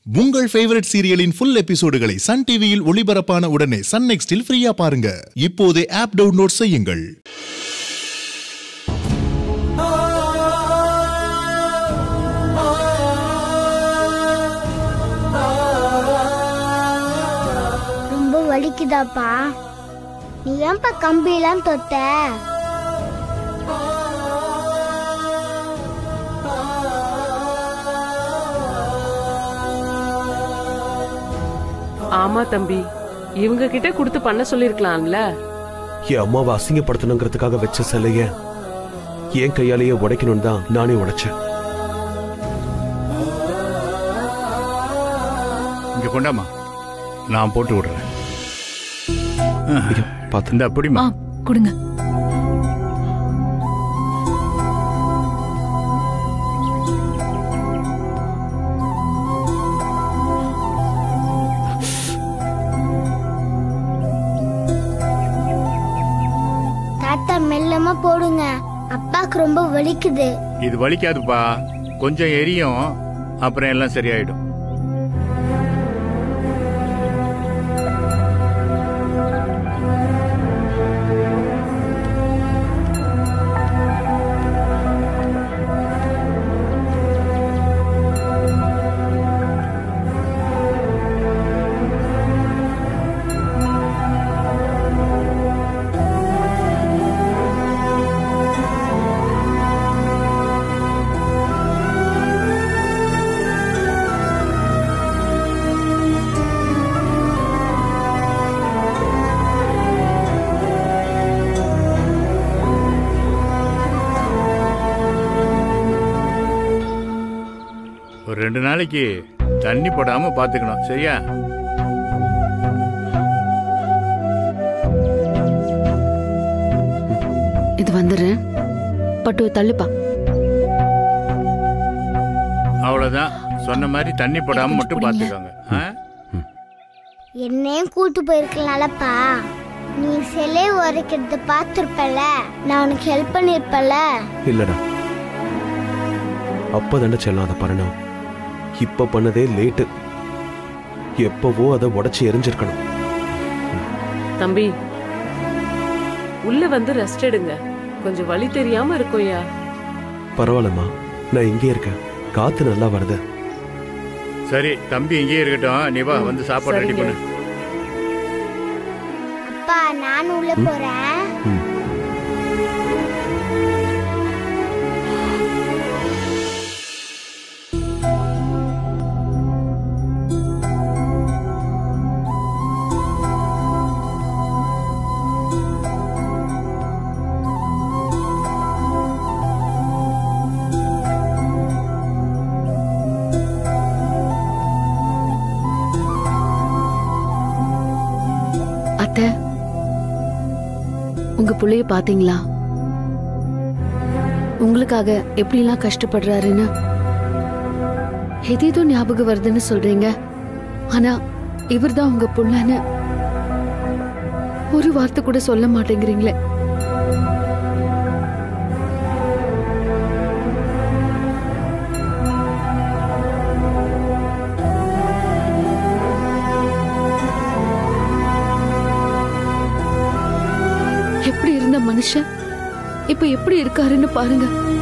உங்கள் ஃபேவரட் சீரியலின் ஃபுல் எபிசோடுகளை சன் டிவியில் ஒளிபரப்பான உடனே சன் நெக்ஸ்டில் ஃப்ரீயா பாருங்க இப்போதே ஆப் டவுன்லோட் செய்யுங்கள் ரொம்ப வலிக்குதாப்பா நீ ஏன்பா கம்பியெல்லாம் தொட்ட ஆமா தம்பி இவங்க கிட்ட கொடுத்து பண்ண சொல்லிருக்கலாம்ல என் அம்மாவை அசிங்கப்படுத்தணுங்கிறதுக்காக வச்ச சிலைய என் கையாலேயே உடைக்கணும்னு தான் நானே உடைச்சேன் இங்க கொண்டாமா நான் போட்டு விடுறேன் இரு, பாத்து இந்த அப்படிமா ஆ கொடுங்க தாத்தா மெல்லமா போடுங்க அப்பாக்கு ரொம்ப வலிக்குது இது வலிக்காதுப்பா கொஞ்சம் எரியும் அப்புறம் எல்லாம் சரியாயிடும் ஒரு ரெண்டு நாளைக்கு தண்ணி போடாம பாத்துக்கணும் சரியா இது வந்துடுறேன் பட்டு தள்ளுப்பா அவ்வளவுதான் சொன்ன மாதிரி தண்ணி போடாம மட்டும் பாத்துக்கோங்க ஆ? என்னையும் கூட்டு போயிருக்கலாம்லப்பா நீ சிலை உரைக்கிறத பார்த்துருப்பல நான் உனக்கு ஹெல்ப் பண்ணிருப்பல இல்லடா அப்ப தண்ட செல்லம் அதை பண்ணணும் இப்ப பண்ணதே லேட்டு எப்பவோ அதை உடைச்சு எரிஞ்சிருக்கணும் தம்பி உள்ள வந்து ரெஸ்ட் எடுங்க கொஞ்சம் வலி தெரியாம இருக்கும்யா பரவாயில்லம்மா நான் இங்கே இருக்கேன் காத்து நல்லா வருது சரி தம்பி இங்கேயே இருக்கட்டும் நீ வா வந்து சாப்பாடு ரெடி சரிங்க. பண்ணு அப்பா நான் உள்ள போறேன் ம். அத்தை உங்க புள்ளைய பாத்தீங்களா உங்களுக்காக எப்படிலாம் கஷ்டப்படுறாருன்னு எதேதோ ஞாபகம் வருதுன்னு சொல்றீங்க ஆனா இவர்தான் உங்க புள்ளன்னு ஒரு வார்த்தை கூட சொல்ல மாட்டேங்கிறீங்களே எப்படி இருந்த மனுஷன் இப்ப எப்படி இருக்காருன்னு பாருங்க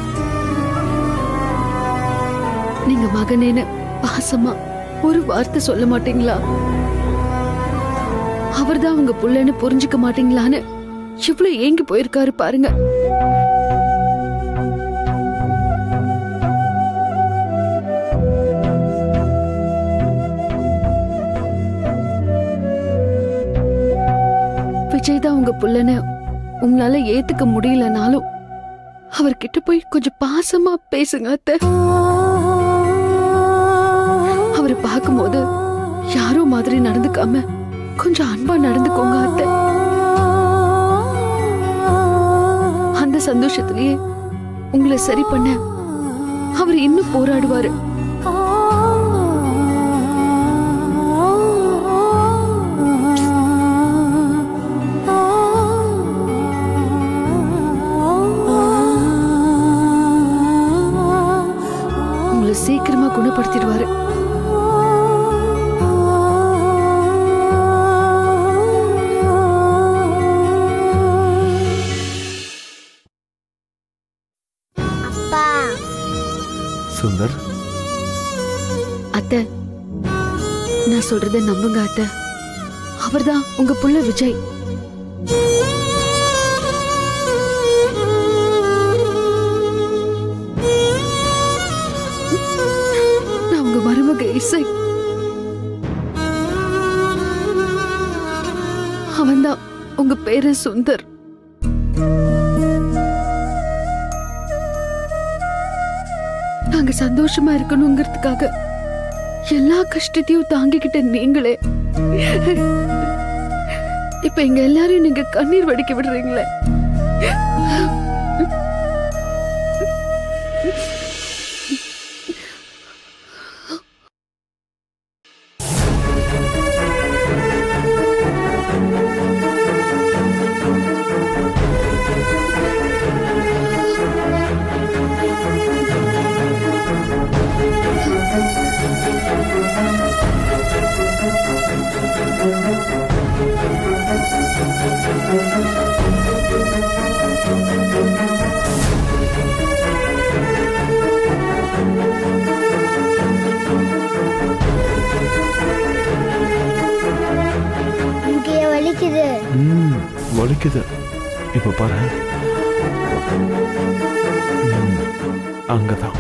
நீங்க மகனேன்னு பாசமா ஒரு வார்த்தை சொல்ல மாட்டீங்களா அவர்தான் உங்க புள்ளன்னு புரிஞ்சுக்க மாட்டீங்களான்னு இவ்வளவு ஏங்கி போயிருக்காரு பாருங்க விஜய் தான் உங்க புள்ளன்னு உங்களால ஏத்துக்க முடியலனாலும் அவர்கிட்ட போய் கொஞ்சம் பாசமா பேசுங்க அத்தை அவரை பார்க்கும்போது யாரோ மாதிரி நடந்துக்காம கொஞ்சம் அன்பா நடந்துக்கோங்க அத்தை அந்த சந்தோஷத்திலேயே உங்களை சரி பண்ண அவர் இன்னும் போராடுவாரு உங்களை சீக்கிரமா குணப்படுத்திடுவாரு அத்தை நான் சொல்றத நம்புங்க அத்தை அவர்தான் உங்க புள்ள விஜய் நான் உங்க மருமக இசை அவன்தான் உங்க பேரு சுந்தர் நாங்க சந்தோஷமா இருக்கணுங்கிறதுக்காக எல்லா கஷ்டத்தையும் தாங்கிக்கிட்ட நீங்களே இப்ப எங்க எல்லாரையும் நீங்க கண்ணீர் வடிக்க விடுறீங்களே இங்கே வலிக்குது ம் வலிக்குது இப்ப பாரு ம், அங்கதான்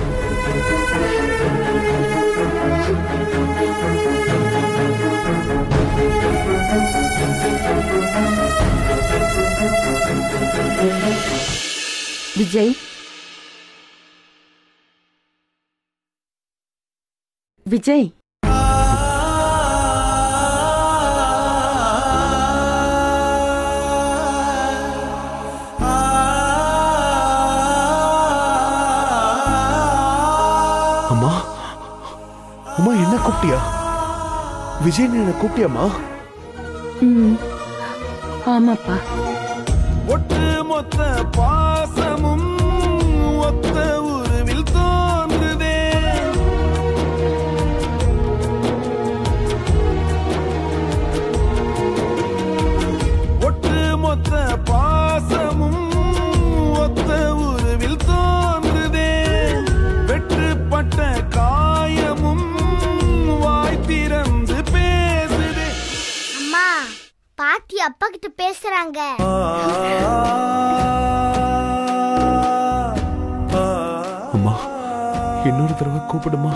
விஜய் விஜய் அம்மா அம்மா என்ன கூப்பிட்டியா விஜய் என்ன கூப்பிட்டியாம்மா ம் ஆமாப்பா ஒட்டு மொத்த பாசமும் ஒத்த உருவில் தோன்றுதே ஒட்டு மொத்த பாசமும் ஒத்த உருவில் தோன்றுதே வெற்றுப்பட்ட காயமும் வாய் திறந்து பேசுதே அம்மா பாட்டி அப்பா கிட்ட பேசுறாங்க அம்மா இன்னொரு தடவை கூப்பிடுமா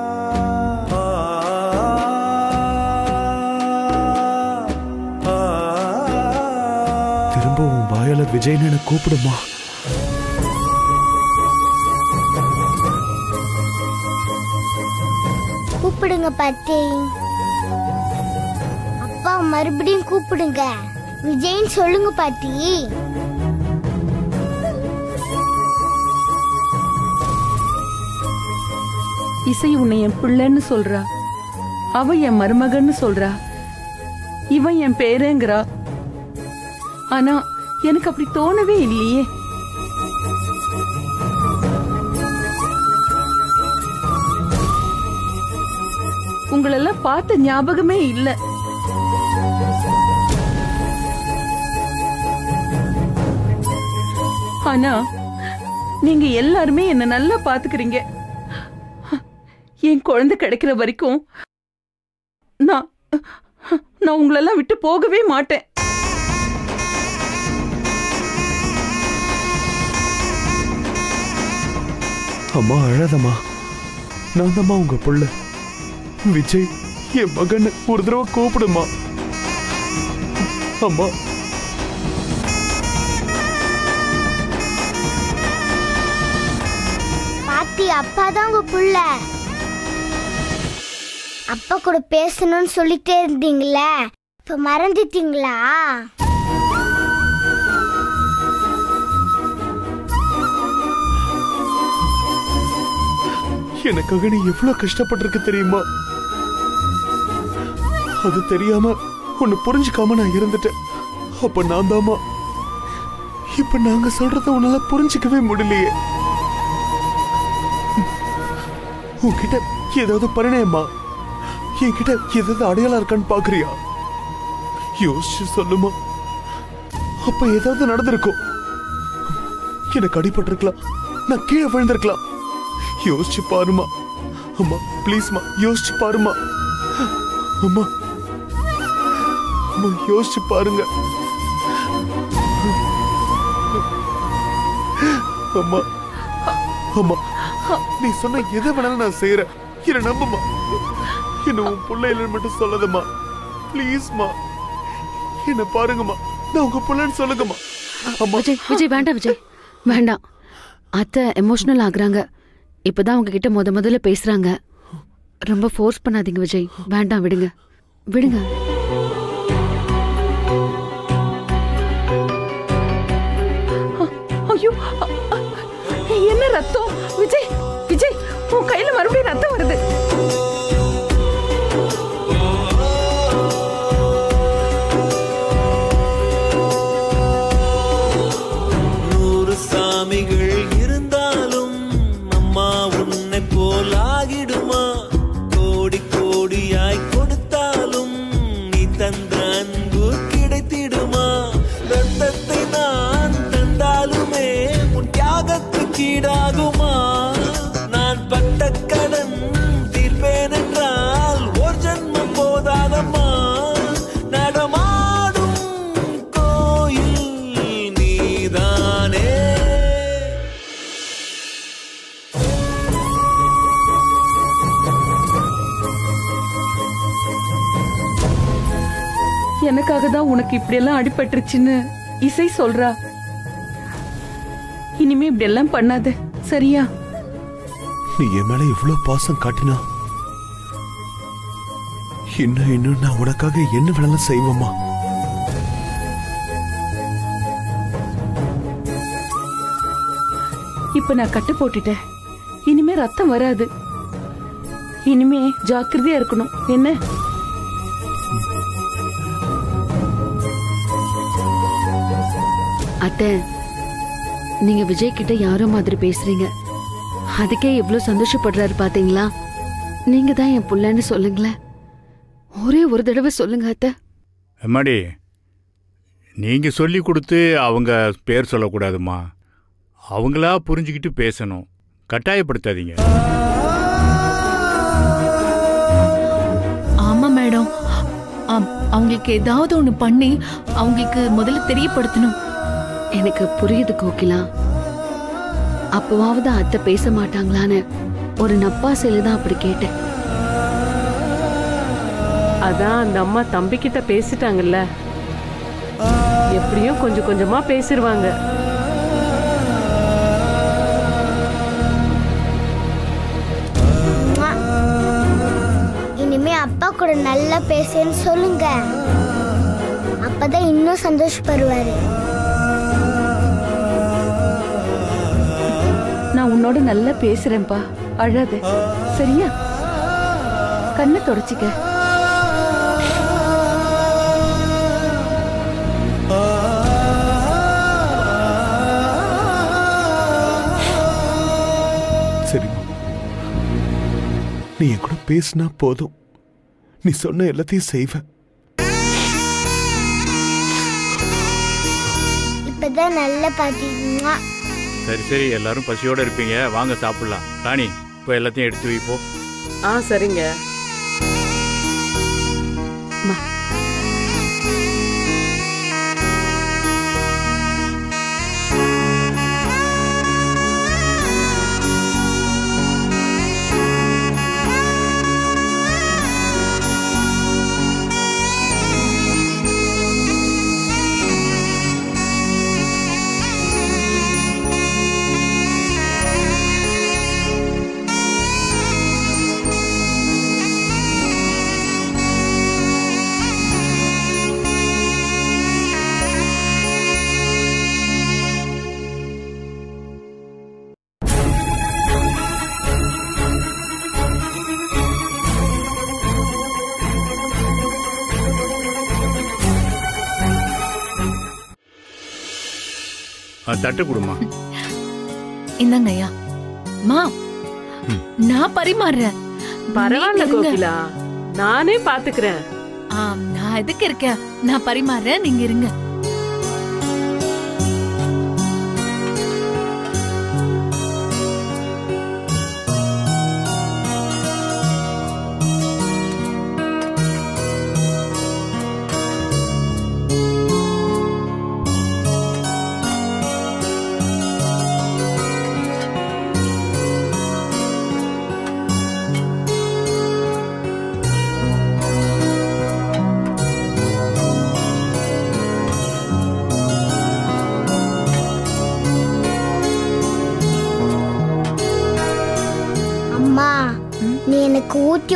திரும்ப உன் வாயால விஜய்னு என்ன கூப்பிடுமா கூப்பிடுங்க பாட்டி அப்பா மறுபடியும் கூப்பிடுங்க விஜய்ன்னு சொல்லுங்க பாட்டி இசை உன்னை என் பிள்ளைன்னு சொல்றா அவ என் மருமகன்னு சொல்றா இவன் என் பேரேங்கிறா ஆனா எனக்கு அப்படி தோணவே இல்லையே உங்களெல்லாம் பார்த்த ஞாபகமே இல்ல ஆனா நீங்க எல்லாருமே என்ன நல்லா பாத்துக்கிறீங்க என் குழந்தை கிடைக்கிற வரைக்கும் நான் நான் உங்களெல்லாம் விட்டு போகவே மாட்டேன் அம்மா அழாதம்மா நான் தாம்மா உங்க புள்ள விஜய் என் மகன் ஒரு தடவை கூப்பிடுமா அம்மா பாட்டி அப்பா தான் உங்க புள்ள அப்பா கூட பேசணும்னு சொல்லிட்டே இருந்தீங்களே இப்ப மறந்துட்டீங்களா எனக்காக நீ எவ்வளவு கஷ்டப்பட்டிருக்க தெரியுமா அது தெரியாம உன்னை புரிஞ்சுக்காம நான் இருந்துட்டேன் அப்ப நான் தாமா இப்ப நாங்க சொல்றத உன்னால புரிஞ்சுக்கவே முடியலையே உன்கிட்ட ஏதாவது பரிணயமா என்கிட்ட ஏதாவது அடையாளம் இருக்கான்னு பாக்குறியா யோசிச்சு சொல்லுமா அப்ப ஏதாவது நடந்திருக்கும் எனக்கு அடிபட்டிருக்கலாம் நான் கீழே விழுந்திருக்கலாம் யோசிச்சு பாருமா அம்மா ப்ளீஸ்மா யோசிச்சு பாருமா அம்மா அம்மா யோசிச்சு பாருங்க அம்மா அம்மா நீ சொன்ன எதை வேணாலும் நான் செய்யறேன் என்ன நம்புமா என்ன உன் பிள்ளைல மட்டும் சொல்லாதம்மா ப்ளீஸ்மா என்ன பாருங்கம்மா நான் உங்க பிள்ளைன்னு சொல்லுங்கம்மா அம்மா விஜய் விஜய் வேண்டாம் விஜய் வேண்டாம் அத்தை எமோஷனல் ஆகுறாங்க இப்பதான் உங்ககிட்ட முத முதல்ல பேசுறாங்க ரொம்ப ஃபோர்ஸ் பண்ணாதீங்க விஜய் வேண்டாம் விடுங்க விடுங்க ஐயோ அ- அ- என்ன ரத்தம் விஜய் விஜய் உன் கையில மறுபடியும் ரத்தம் வருது நூறு சாமிகள் இருந்தாலும் அம்மா உன்னை போல் ஆகிடுமா கோடி கோடியாய் கொடுத்தாலும் நீ தந்த அன்பு கிடைத்திடுமா ரத்தத்தை நான் தந்தாலுமே உன் தியாகத்துக்கு ஈடாகுமா நான் பட்ட கடன் தீர்ப்பேன் என்றால் ஒரு ஜென்மம் போதாதம்மா நடமாடும் கோயில் நீதானே எனக்காக தான் உனக்கு இப்படி எல்லாம் அடிபட்டுருச்சுன்னு இசை சொல்றா இனிமே இப்படி எல்லாம் பண்ணாத சரியா நீ என் மேல இவ்வளவு பாசம் காட்டினா இன்னும் இன்னும் நான் உனக்காக என்ன வேணாலும் செய்வேம்மா இப்ப நான் கட்டு போட்டுட்டேன் இனிமே ரத்தம் வராது இனிமே ஜாக்கிரதையா இருக்கணும் என்ன அத்தை நீங்க விஜய் கிட்ட யாரோ மாதிரி பேசுறீங்க அதுக்கே எவ்வளவு சந்தோஷப்படுறாரு பாத்தீங்களா நீங்க தான் என் புள்ளன்னு சொல்லுங்களேன் ஒரே ஒரு தடவை சொல்லுங்க அத்தை எம்மாடி நீங்கள் சொல்லி கொடுத்து அவங்க பேர் சொல்லக்கூடாதும்மா அவங்களா புரிஞ்சுக்கிட்டு பேசணும் கட்டாயப்படுத்தாதீங்க ஆமா மேடம் ஆம், அவங்களுக்கு ஏதாவது ஒண்ணு பண்ணி அவங்களுக்கு முதல்ல தெரியப்படுத்தணும் எனக்கு புரியுது கோகிலா அப்பவாவது அத்தை பேச மாட்டாங்களான்னு ஒரு நப்பாசையில தான் அப்படி கேட்டேன் அதான் அந்த அம்மா தம்பி கிட்ட பேசிட்டாங்கல்ல எப்படியும் கொஞ்சம் கொஞ்சமா பேசிருவாங்க அம்மா. இனிமே அப்பா கூட நல்லா பேசுன்னு சொல்லுங்க அப்பதான் இன்னும் சந்தோஷப்படுவாரு நான் உன்னோட நல்லா பேசுறேன்ப்பா அழாத சரியா கண்ணை தொடச்சிக்க சரிம்மா நீ என் கூட பேசினா போதும் நீ சொன்ன எல்லாத்தையும் செய்வேன் இப்பதான் நல்ல பாட்டி அம்மா. சரி சரி எல்லாரும் பசியோடு இருப்பீங்க வாங்க சாப்பிடலாம் ராணி இப்போ எல்லாத்தையும் எடுத்து வைப்போம் ஆ சரிங்க ஆ, தட்டு கொடுமா இந்தாங்க ஐயா மா நான் பரிமாறுறேன் பரவாயில்ல நீங்க இருங்க. கோகிலா நானே பாத்துக்கிறேன் ஆம், நான் எதுக்கு இருக்கேன் நான் பரிமாறுறேன் நீங்க இருங்க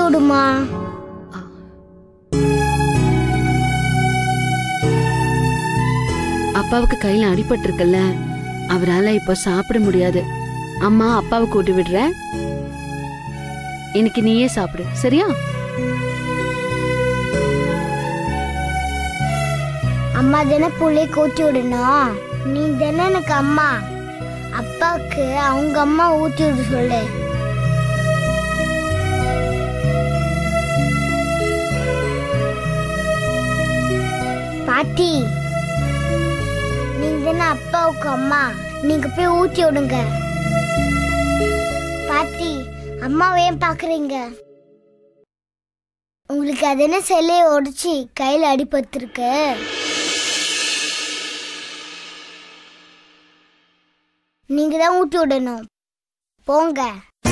விடுமா அப்பாவுக்கு கையில அடிபட்டிருக்குல்ல அவரால இப்ப சாப்பிட முடியாது அம்மா அப்பாவை கூட்டி விடுறேன் இன்னைக்கு நீயே சாப்பிடு சரியா அம்மா தானே புள்ளைய ஊத்தி விடணும் நீ தானே எனக்கு அம்மா அப்பாவுக்கு அவங்க அம்மா ஊத்தி விட சொல்லு பாட்டி நீங்க தானே அப்பாவுக்கு அம்மா நீங்க போய் ஊத்தி விடுங்க பாட்டி அம்மாவை ஏன் பாக்குறீங்க உங்களுக்கு அது என்ன சிலையை உடைச்சி கையில அடிபட்டிருக்கு நீங்க தான் ஊட்டி விடணும் போங்க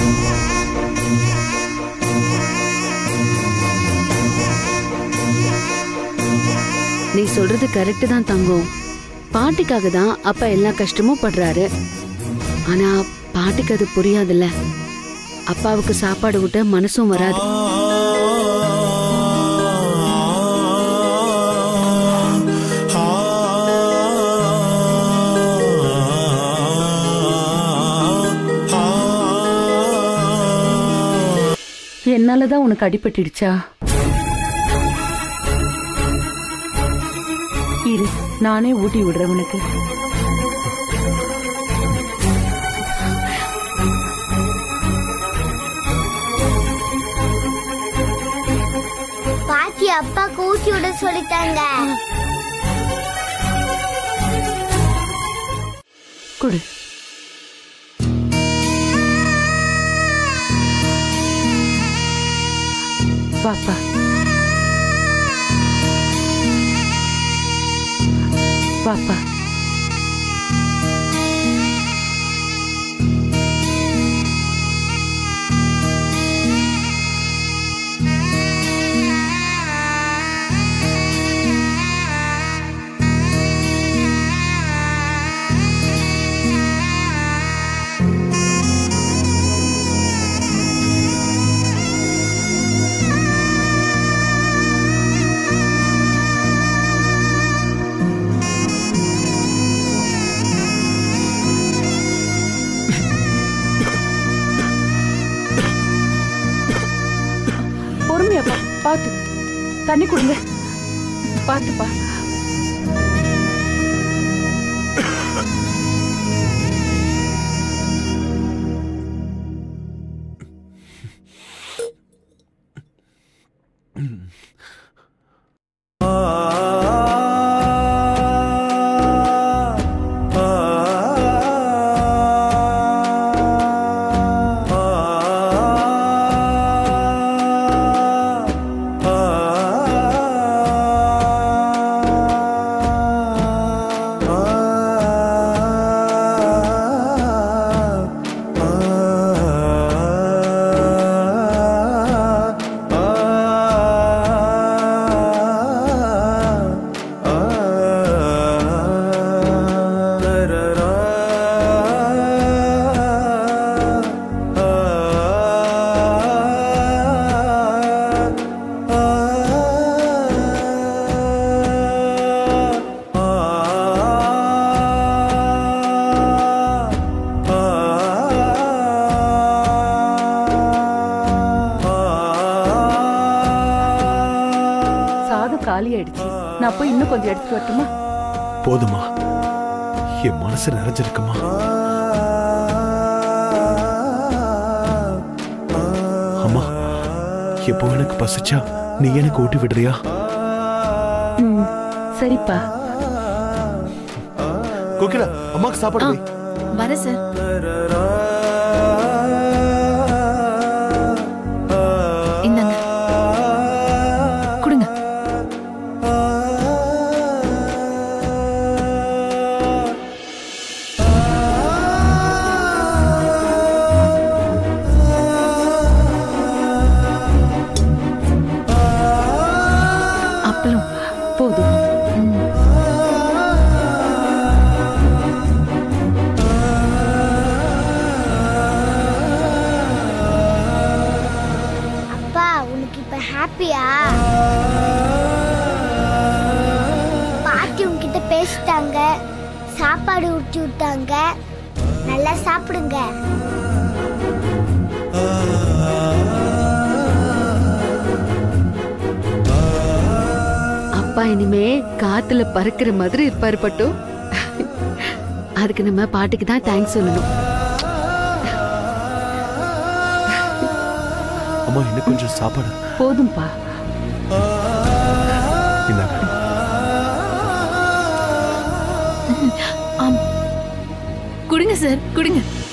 நீ சொல்றது கரெக்ட் தான் தங்கம் பாட்டிக்காக தான் அப்பா எல்லா கஷ்டமும் படுறாரு ஆனா பாட்டிக்கு அது புரியாதுல்ல அப்பாவுக்கு சாப்பாடு விட்ட மனசும் வராது என்னாலதான் உனக்கு அடிபட்டுடுச்சா இரு நானே ஊட்டி விடுறேன் உனக்கு பாட்டி அப்பாக்கு ஊட்டி விட சொல்லிட்டாங்க கொடு பாப்பா பாப்பா பொறுமையாப்பா பாத்து தண்ணி கொடுங்க பாத்துப்பா சாதம் காலி ஆயிடுச்சு நான் போய் இன்னும் கொஞ்சம் எடுத்துட்டு வரட்டுமா போதுமா என் மனசு நிறைஞ்சிருக்குமா அம்மா எப்போ எனக்கு பசிச்சா நீ எனக்கு ஊட்டி விடுறியா ம், சரிப்பா கோகிலா அம்மாக்கு சாப்பாடு வை. வர சார் இந்தாங்க கொடுங்க அப்பளம் போதும் பாட்டி உங்ககிட்ட பேசிட்டாங்க சாப்பாடு ஊட்டி விட்டாங்க நல்லா சாப்பிடுங்க அப்பா இனிமே காத்துல பறக்கிற மாதிரி இருப்பாரு பட்டு அதுக்கு நம்ம பாட்டுக்கு தான் தேங்க்ஸ் சொல்லணும் அம்மா இன்னும் கொஞ்சம் சாப்பாடு போதும்பா இந்தாங்க ஆம் குடுங்க சார் குடுங்க